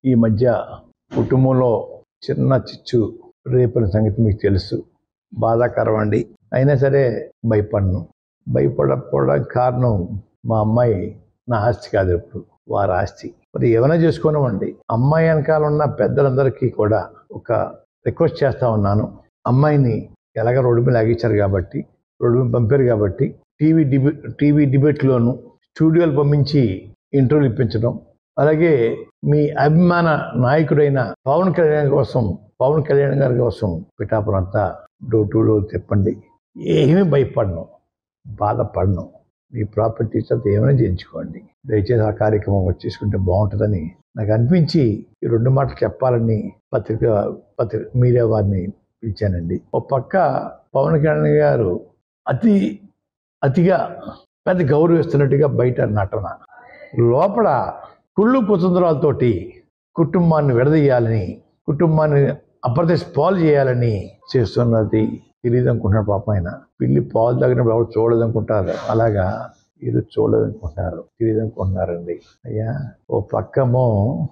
ఈ మధ్య కుటుంబంలో చిన్న చిచ్చు రేపిన సంగతి మీకు తెలుసు బాధాకరం అండి అయినా సరే భయపడను భయపడకపోవడానికి కారణం మా అమ్మాయి నా ఆస్తి కాదు ఇప్పుడు వారి ఆస్తి మరి ఏమైనా చేసుకోనివ్వండి అమ్మాయి వెనకాల ఉన్న పెద్దలందరికీ కూడా ఒక రిక్వెస్ట్ చేస్తా ఉన్నాను అమ్మాయిని ఎలాగ రోడ్డు మీద లాగించారు కాబట్టి రోడ్డు మీద పంపారు కాబట్టి టీవీ డిబే టీవీ డిబేట్లోను స్టూడియోలు పంపించి ఇంటర్వ్యూలు ఇప్పించడం అలాగే మీ అభిమాన నాయకుడైన పవన్ కళ్యాణ్ కోసం పవన్ కళ్యాణ్ గారి కోసం పిఠాపురం అంతా డోర్ టు డోర్ చెప్పండి ఏమీ భయపడను బాధపడను మీ ప్రాపర్టీస్ అంతా ఏమైనా చేయించుకోండి దయచేసి ఆ కార్యక్రమం వచ్చేసుకుంటే బాగుంటుందని నాకు అనిపించి ఈ రెండు మాటలు చెప్పాలని పత్రిక పత్రిక మీడియా వారిని పిలిచానండి ఒక పక్క పవన్ కళ్యాణ్ గారు అతి అతిగా పెద్ద గౌరవిస్తున్నట్టుగా బయట నటన లోపల కుళ్ళు కుతంత్రాలతోటి కుటుంబాన్ని విడదీయాలని కుటుంబాన్ని అప్రదేశ్ పాలు చేయాలని చేస్తున్నది తెలియదు అనుకుంటున్నాడు పాపం ఆయన పిల్లి పాలు తాగినప్పుడు ఎవరు చూడదనుకుంటారు అలాగా ఇది చూడదనుకుంటున్నారు తెలియదు అనుకుంటున్నారండి అయ్యా ఓ పక్కమో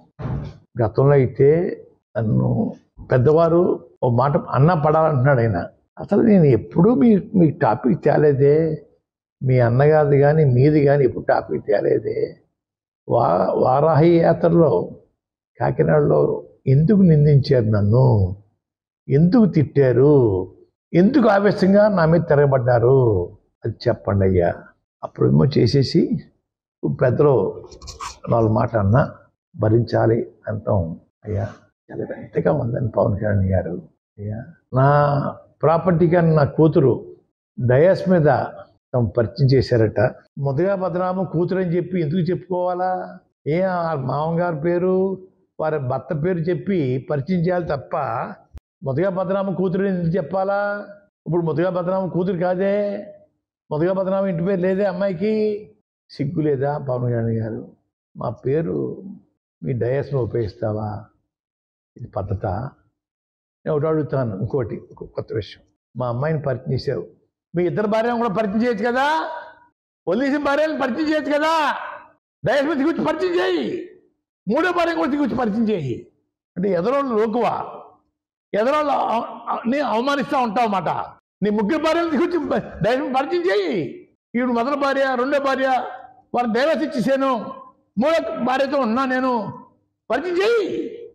గతంలో అయితే నన్ను పెద్దవారు ఓ మాట అన్న పడాలంటున్నాడు ఆయన అసలు నేను ఎప్పుడూ మీ మీ టాపిక్ తేలేదే మీ అన్నగారిది కానీ మీది కానీ ఎప్పుడు టాపిక్ తేలేదే వా వారాహి యాత్రలో కాకినాడలో ఎందుకు నిందించారు నన్ను ఎందుకు తిట్టారు ఎందుకు ఆవేశంగా నా మీద తిరగబడ్డారు అది చెప్పండి అయ్యా అప్పుడేమో చేసేసి పెద్దలు నాలుగు మాట అన్నా భరించాలి అంటాం అయ్యా చాలా ఎంతగా ఉందని పవన్ కళ్యాణ్ గారు అయ్యా నా ప్రాపర్టీ కానీ నా కూతురు డయాస్ మీద తమ పరిచయం చేశారట మొదగా బదనామం కూతురు అని చెప్పి ఎందుకు చెప్పుకోవాలా ఏ ఆ మామగారి పేరు వారి భర్త పేరు చెప్పి పరిచయం చేయాలి తప్ప మొదగా బదనామం కూతురు ఎందుకు చెప్పాలా ఇప్పుడు మొదగా బదనామం కూతురు కాదే మొదగా బదనామం ఇంటి పేరు లేదే అమ్మాయికి సిగ్గు లేదా పవన్ కళ్యాణ్ గారు మా పేరు మీ డయాస్లో ఉపయోగిస్తావా ఇది పద్ధత నేను ఒకటి అడుగుతాను ఇంకోటి ఇంకో కొత్త విషయం మా అమ్మాయిని పరిచయం చేసావు మీ ఇద్దరు భార్యను కూడా పరిచయం చేయొచ్చు కదా వదిలేసిన భార్యను పరిచయం చేయొచ్చు కదా డయాస్ మీద గురించి పరిచయం చేయి మూడో భార్య కూడా గురించి పరిచయం చేయి అంటే ఎదరోళ్ళు లోకువా ఎదరోళ్ళు నీ అవమానిస్తూ ఉంటావు అన్నమాట నీ ముగ్గురు భార్యలు తీసుకొచ్చి డైరెక్ట్ పరిచయం చేయి ఈవిడ మొదటి భార్య రెండో భార్య వారి డైవర్స్ ఇచ్చేసాను మూడో భార్యతో ఉన్నా నేను పరిచయం చేయి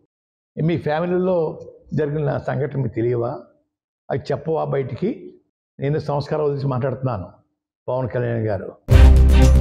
మీ ఫ్యామిలీలో జరిగిన సంఘటన మీకు తెలియవా అది చెప్పవా బయటికి నేను సంస్కారం వదిలేసి మాట్లాడుతున్నాను పవన్ కళ్యాణ్ గారు